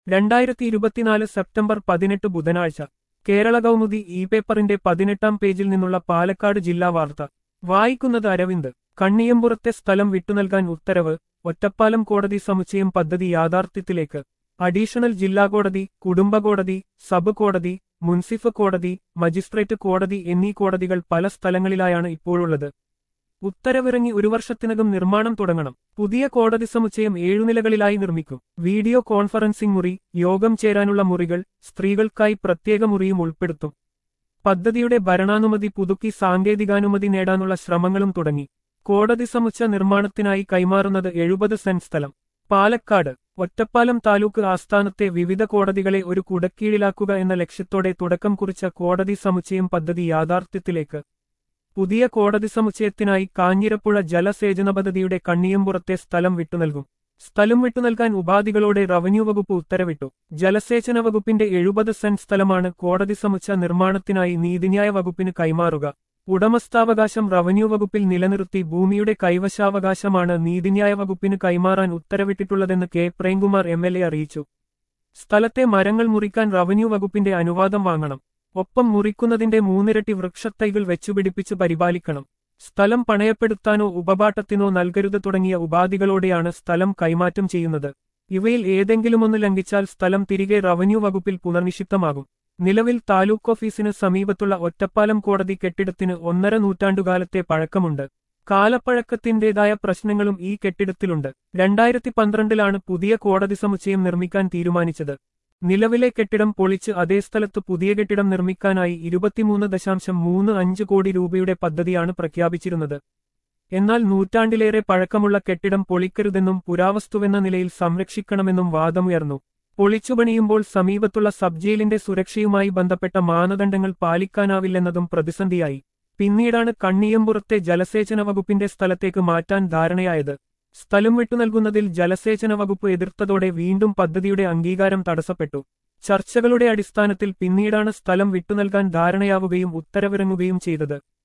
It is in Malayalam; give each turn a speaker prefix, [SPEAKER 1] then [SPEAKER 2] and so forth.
[SPEAKER 1] രണ്ടായിരത്തി ഇരുപത്തിനാല് സെപ്റ്റംബർ പതിനെട്ട് ബുധനാഴ്ച കേരള കൗമുദി ഇ പേപ്പറിന്റെ പതിനെട്ടാം പേജിൽ നിന്നുള്ള പാലക്കാട് ജില്ലാ വാർത്ത വായിക്കുന്നത് അരവിന്ദ് കണ്ണിയമ്പുറത്തെ സ്ഥലം വിട്ടുനൽകാൻ ഉത്തരവ് ഒറ്റപ്പാലം കോടതി സമുച്ചയം പദ്ധതി യാഥാർത്ഥ്യത്തിലേക്ക് അഡീഷണൽ ജില്ലാ കോടതി കുടുംബ കോടതി സബ് കോടതി മുൻസിഫ് കോടതി മജിസ്ട്രേറ്റ് കോടതി എന്നീ കോടതികൾ പല സ്ഥലങ്ങളിലായാണ് ഇപ്പോഴുള്ളത് ഉത്തരവിറങ്ങി ഒരു വർഷത്തിനകം നിർമ്മാണം തുടങ്ങണം പുതിയ കോടതി സമുച്ചയം ഏഴുനിലകളിലായി നിർമ്മിക്കും വീഡിയോ കോൺഫറൻസിംഗ് മുറി യോഗം ചേരാനുള്ള മുറികൾ സ്ത്രീകൾക്കായി പ്രത്യേക മുറിയും ഉൾപ്പെടുത്തും പദ്ധതിയുടെ ഭരണാനുമതി പുതുക്കി സാങ്കേതികാനുമതി നേടാനുള്ള ശ്രമങ്ങളും തുടങ്ങി കോടതി സമുച്ച നിർമ്മാണത്തിനായി കൈമാറുന്നത് എഴുപത് സെന്റ് സ്ഥലം പാലക്കാട് ഒറ്റപ്പാലം താലൂക്ക് ആസ്ഥാനത്തെ വിവിധ കോടതികളെ ഒരു കുടക്കീഴിലാക്കുക എന്ന ലക്ഷ്യത്തോടെ തുടക്കം കുറിച്ച കോടതി സമുച്ചയം പദ്ധതി യാഥാർത്ഥ്യത്തിലേക്ക് പുതിയ കോടതി സമുച്ചയത്തിനായി കാഞ്ഞിരപ്പുഴ ജലസേചന പദ്ധതിയുടെ കണ്ണിയമ്പുറത്തെ സ്ഥലം വിട്ടുനൽകും സ്ഥലം വിട്ടുനൽകാൻ ഉപാധികളോടെ റവന്യൂ വകുപ്പ് ഉത്തരവിട്ടു ജലസേചന വകുപ്പിന്റെ എഴുപത് സെന്റ് സ്ഥലമാണ് കോടതി സമുച്ച നിർമ്മാണത്തിനായി നീതിന്യായ വകുപ്പിന് കൈമാറുക ഉടമസ്ഥാവകാശം റവന്യൂ വകുപ്പിൽ നിലനിർത്തി ഭൂമിയുടെ കൈവശാവകാശമാണ് നീതിന്യായ വകുപ്പിന് കൈമാറാൻ ഉത്തരവിട്ടിട്ടുള്ളതെന്ന് K Premkumar M L A അറിയിച്ചു സ്ഥലത്തെ മരങ്ങൾ മുറിക്കാൻ റവന്യൂ വകുപ്പിന്റെ അനുവാദം വാങ്ങണം ഒപ്പം മുറിക്കുന്നതിന്റെ മൂന്നിരട്ടി വൃക്ഷത്തൈകൾ വെച്ചുപിടിപ്പിച്ച് പരിപാലിക്കണം സ്ഥലം പണയപ്പെടുത്താനോ ഉപപാട്ടത്തിനോ നൽകരുത് തുടങ്ങിയ ഉപാധികളോടെയാണ് സ്ഥലം കൈമാറ്റം ചെയ്യുന്നത് ഇവയിൽ ഏതെങ്കിലുമൊന്ന് ലംഘിച്ചാൽ സ്ഥലം തിരികെ റവന്യൂ വകുപ്പിൽ പുനർനിക്ഷിപ്തമാകും നിലവിൽ താലൂക്ക് ഓഫീസിന് സമീപത്തുള്ള ഒറ്റപ്പാലം കോടതി കെട്ടിടത്തിന് ഒന്നര നൂറ്റാണ്ടുകാലത്തെ പഴക്കമുണ്ട് കാലപ്പഴക്കത്തിന്റേതായ പ്രശ്നങ്ങളും ഈ കെട്ടിടത്തിലുണ്ട് രണ്ടായിരത്തി പന്ത്രണ്ടിലാണ് പുതിയ കോടതി സമുച്ചയം നിർമ്മിക്കാൻ തീരുമാനിച്ചത് നിലവിലെ കെട്ടിടം പൊളിച്ച് അതേ സ്ഥലത്ത് പുതിയ കെട്ടിടം നിർമ്മിക്കാനായി ഇരുപത്തിമൂന്ന് ദശാംശം മൂന്ന് അഞ്ച് കോടി രൂപയുടെ പദ്ധതിയാണ് പ്രഖ്യാപിച്ചിരുന്നത് എന്നാൽ നൂറ്റാണ്ടിലേറെ പഴക്കമുള്ള കെട്ടിടം പൊളിക്കരുതെന്നും പുരാവസ്തുവെന്ന നിലയിൽ സംരക്ഷിക്കണമെന്നും വാദമുയർന്നു പൊളിച്ചുപണിയുമ്പോൾ സമീപത്തുള്ള സബ് ജയിലിന്റെ സുരക്ഷയുമായി ബന്ധപ്പെട്ട മാനദണ്ഡങ്ങൾ പാലിക്കാനാവില്ലെന്നതും പ്രതിസന്ധിയായി പിന്നീടാണ് കണ്ണിയമ്പുറത്തെ ജലസേചന വകുപ്പിന്റെ സ്ഥലത്തേക്ക് മാറ്റാൻ ധാരണയായത് സ്ഥലം വിട്ടുനൽകുന്നതിൽ ജലസേചന വകുപ്പ് എതിർത്തതോടെ വീണ്ടും പദ്ധതിയുടെ അംഗീകാരം തടസ്സപ്പെട്ടു ചർച്ചകളുടെ അടിസ്ഥാനത്തിൽ പിന്നീടാണ് സ്ഥലം വിട്ടുനൽകാൻ ധാരണയാവുകയും ഉത്തരവിറങ്ങുകയും ചെയ്തത്